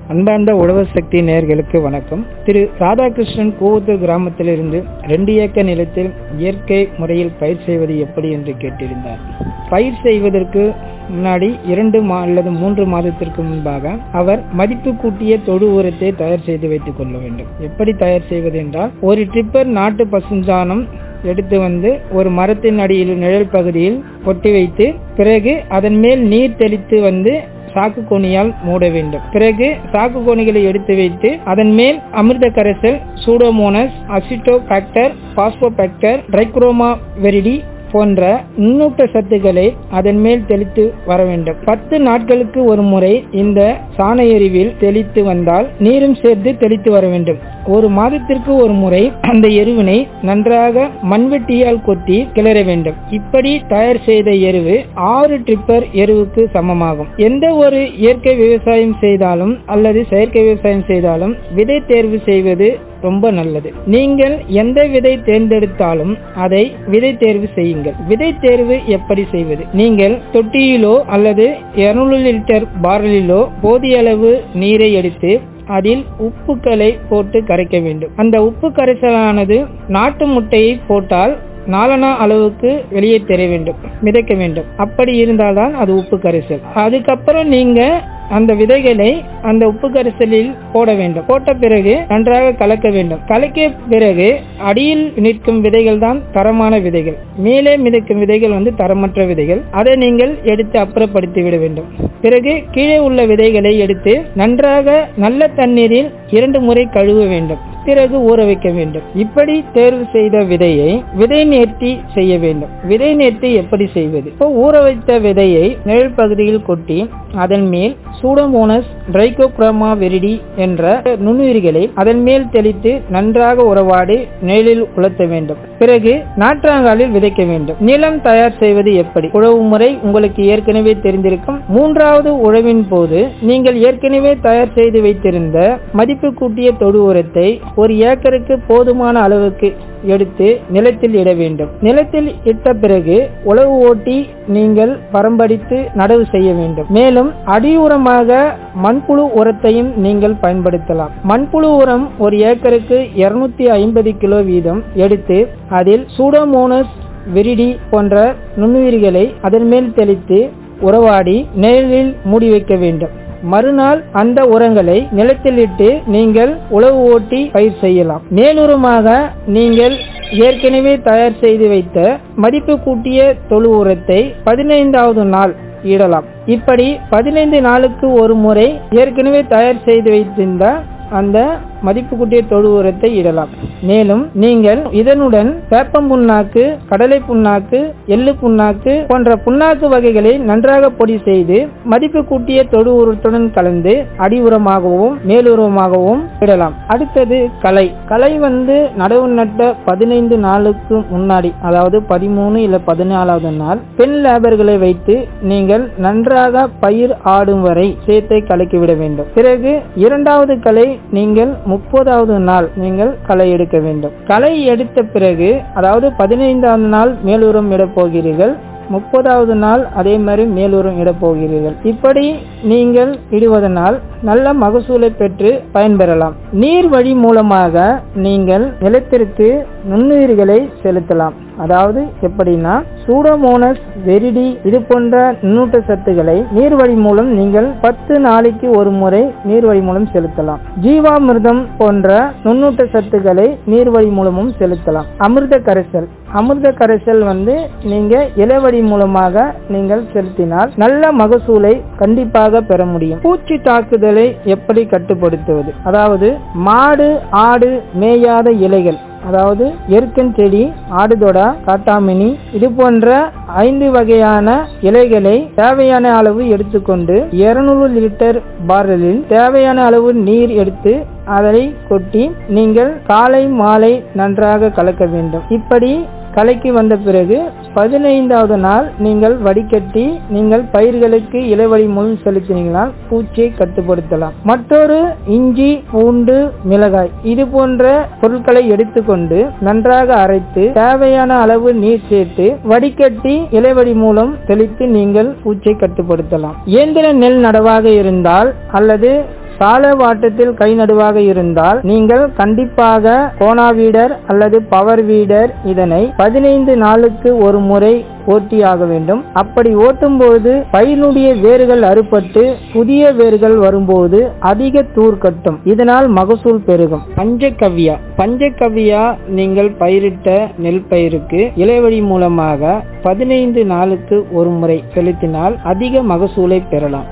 அன்பார்ந்த உழவர் சக்தி நேயர்களுக்கு வணக்கம் திரு ராதாகிருஷ்ணன் கூவத்தூர் கிராமத்திலிருந்து ரெண்டு ஏக்கர் நிலத்தில் இயற்கை முறையில் பயிர் செய்வது எப்படி என்று கேட்டிருந்தார் பயிர் செய்வதற்கு முன்னாடி இரண்டு மா அல்லது மூன்று மாதத்திற்கு முன்பாக அவர் மதிப்பு கூட்டிய தொடு உரத்தை தயார் செய்து வைத்துக் கொள்ள வேண்டும் எப்படி தயார் செய்வது என்றால் ஒரு ட்ரிப்பர் நாட்டு பசுஞ்சாணம் எடுத்து வந்து ஒரு மரத்தின் அடியில் நிழல் பகுதியில் கொட்டி வைத்து பிறகு அதன் மேல் நீர் தெளித்து வந்து சாக்கு கோணியால் மூட வேண்டும் பிறகு சாக்கு கோணிகளை எடுத்து வைத்து அதன் மேல் அமிர்த கரைசல் pseudomonas acetobacter phosphobacter trichoderma viride போன்ற நுண்ணூட்ட சத்துக்களை அதன் மேல் தெளித்து வர வேண்டும் பத்து நாட்களுக்கு ஒரு முறை இந்த சாண எரிவில் தெளித்து வந்தால் நீரும் சேர்த்து தெளித்து வர வேண்டும் ஒரு மாதத்திற்கு ஒரு முறை அந்த எருவினை நன்றாக மண்வெட்டியால் கொத்தி கிளற வேண்டும் இப்படி தயார் செய்த எருவு ஆறு ட்ரிப்பர் எருவுக்கு சமமாகும் எந்த ஒரு இயற்கை விவசாயம் செய்தாலும் அல்லது செயற்கை விவசாயம் செய்தாலும் விதை தேர்வு செய்வது ரொம்ப நல்லது நீங்கள் எந்த விதை தேர்ந்தெடுத்தாலும் அதை விதை தேர்வு செய்யுங்கள் விதை தேர்வு எப்படி செய்வது நீங்கள் தொட்டியிலோ அல்லது இருநூறு லிட்டர் பார்ரலிலோ போதிய அளவு நீரை எடுத்து அதில் உப்புக்களை போட்டு கரைக்க வேண்டும் அந்த உப்பு கரைசலானது நாட்டு முட்டையை போட்டால் நாலனா அளவுக்கு வெளியே தெரிய வேண்டும் மிதக்க வேண்டும் அப்படி இருந்தால்தான் அது உப்பு கரைசல் அதுக்கப்புறம் நீங்க அந்த விதைகளை அந்த உப்பு கரைசலில் போட வேண்டும் போட்ட பிறகு நன்றாக கலக்க வேண்டும் கலக்கிய பிறகு அடியில் நிற்கும் விதைகள் தான் தரமான விதைகள் மேலே மிதக்கும் விதைகள் வந்து தரமற்ற விதைகள் அதை நீங்கள் எடுத்து அப்புறப்படுத்தி விட வேண்டும் பிறகு கீழே உள்ள விதைகளை எடுத்து நன்றாக நல்ல தண்ணீரில் இரண்டு முறை கழுவ வேண்டும் பிறகு ஊற வைக்க வேண்டும் இப்படி தேர்வு செய்த விதையை விதை நேர்த்தி செய்ய வேண்டும் விதை நேர்த்தி எப்படி செய்வது இப்போ ஊற வைத்த விதையை நிழல் பகுதியில் கொட்டி அதன் மேல் சூடோமோனஸ் டிரைகோக்ரோமா வெரிடி என்ற நுண்ணுயிரிகளை அதன் மேல் தெளித்து நன்றாக உறவாடி நிழலில் உலர்த்த வேண்டும் பிறகு நாற்றாங்காலில் விதைக்க வேண்டும் நிலம் தயார் செய்வது எப்படி உழவு முறை உங்களுக்கு ஏற்கனவே தெரிந்திருக்கும் மூன்றாவது உழவின் போது நீங்கள் ஏற்கனவே தயார் செய்து வைத்திருந்த மதிப்பு கூட்டிய தொடு உரத்தை ஒரு ஏக்கருக்கு போதுமான அளவுக்கு எடுத்து நிலத்தில் இட வேண்டும் நிலத்தில் இட்ட பிறகு உழவு ஓட்டி நீங்கள் பரம்படித்து நடவு செய்ய வேண்டும் மேலும் அடி உரமாக மண்புழு உரத்தையும் நீங்கள் பயன்படுத்தலாம் மண்புழு உரம் ஒரு ஏக்கருக்கு இருநூத்தி ஐம்பது கிலோ வீதம் எடுத்து அதில் சூடோமோனஸ் விரிடி போன்ற நுண்ணுயிரிகளை அதன் மேல் தெளித்து உறவாடி நிழலில் மூடி வைக்க வேண்டும் மறுநாள் அந்த உரங்களை நிலத்தில் இட்டு நீங்கள் உழவு ஓட்டி பயிர் செய்யலாம் மேலுரமாக நீங்கள் ஏற்கனவே தயார் செய்து வைத்த மதிப்பு கூட்டிய தொழு உரத்தை பதினைந்தாவது நாள் இடலாம் இப்படி பதினைந்து நாளுக்கு ஒரு முறை ஏற்கனவே தயார் செய்து வைத்திருந்த அந்த மதிப்பு கூட்டிய தொழு உரத்தை இடலாம் மேலும் நீங்கள் இதனுடன் வேப்பம் புண்ணாக்கு கடலை புண்ணாக்கு எள்ளு புண்ணாக்கு போன்ற புண்ணாக்கு வகைகளை நன்றாக பொடி செய்து மதிப்பு கூட்டிய தொழு உரத்துடன் கலந்து அடி உரமாகவும் மேலுரமாகவும் இடலாம் அடுத்தது களை களை வந்து நடவு நட்ட பதினைந்து நாளுக்கு முன்னாடி அதாவது பதிமூணு இல்ல பதினாலாவது நாள் பெண் லேபர்களை வைத்து நீங்கள் நன்றாக பயிர் ஆடும் வரை சேத்தை கலக்கிவிட வேண்டும் பிறகு இரண்டாவது களை நீங்கள் முப்பதாவது நாள் நீங்கள் களை எடுக்க வேண்டும் களை எடுத்த பிறகு அதாவது பதினைந்தாவது நாள் மேலுரம் இட போகிறீர்கள் முப்பதாவது நாள் அதே மாதிரி மேலுரம் இட போகிறீர்கள் இப்படி நீங்கள் இடுவதனால் நல்ல மகசூலை பெற்று பயன்பெறலாம் நீர் வழி மூலமாக நீங்கள் நிலத்திற்கு நுண்ணுயிர்களை செலுத்தலாம் அதாவது எப்படின்னா சூடோமோனஸ் வெரிடி இது போன்ற நுண்ணூட்ட சத்துக்களை நீர்வழி மூலம் நீங்கள் பத்து நாளைக்கு ஒரு முறை நீர்வழி மூலம் செலுத்தலாம் ஜீவாமிர்தம் போன்ற நுண்ணூட்ட சத்துக்களை நீர்வழி மூலமும் செலுத்தலாம் அமிர்த கரைசல் அமிர்த கரைசல் வந்து நீங்க இலவழி மூலமாக நீங்கள் செலுத்தினால் நல்ல மகசூலை கண்டிப்பாக பெற முடியும் பூச்சி தாக்குதலை எப்படி கட்டுப்படுத்துவது அதாவது மாடு ஆடு மேயாத இலைகள் அதாவது எருக்கன் செடி ஆடுதொடா காட்டாமினி இது போன்ற ஐந்து வகையான இலைகளை தேவையான அளவு எடுத்துக்கொண்டு இருநூறு லிட்டர் பார்ரலில் தேவையான அளவு நீர் எடுத்து அதை கொட்டி நீங்கள் காலை மாலை நன்றாக கலக்க வேண்டும் இப்படி கலைக்கு வந்த பிறகு பதினைந்தாவது நாள் நீங்கள் வடிகட்டி நீங்கள் பயிர்களுக்கு இலைவழி மூலம் செலுத்தினீங்களால் பூச்சியை கட்டுப்படுத்தலாம் மற்றொரு இஞ்சி பூண்டு மிளகாய் இது போன்ற பொருட்களை எடுத்துக்கொண்டு நன்றாக அரைத்து தேவையான அளவு நீர் சேர்த்து வடிகட்டி இலைவழி மூலம் தெளித்து நீங்கள் பூச்சியை கட்டுப்படுத்தலாம் இயந்திர நெல் நடவாக இருந்தால் அல்லது கால வாட்டத்தில் கை நடுவாக இருந்தால் நீங்கள் கண்டிப்பாக கோனா வீடர் அல்லது பவர் வீடர் இதனை பதினைந்து நாளுக்கு ஒரு முறை ஓட்டியாக வேண்டும் அப்படி ஓட்டும் போது பயிரினுடைய வேர்கள் அறுபட்டு புதிய வேர்கள் வரும்போது அதிக தூர் கட்டும் இதனால் மகசூல் பெருகும் பஞ்சகவ்யா பஞ்சகவ்யா நீங்கள் பயிரிட்ட நெல் பயிருக்கு இலைவழி மூலமாக பதினைந்து நாளுக்கு ஒரு முறை செலுத்தினால் அதிக மகசூலை பெறலாம்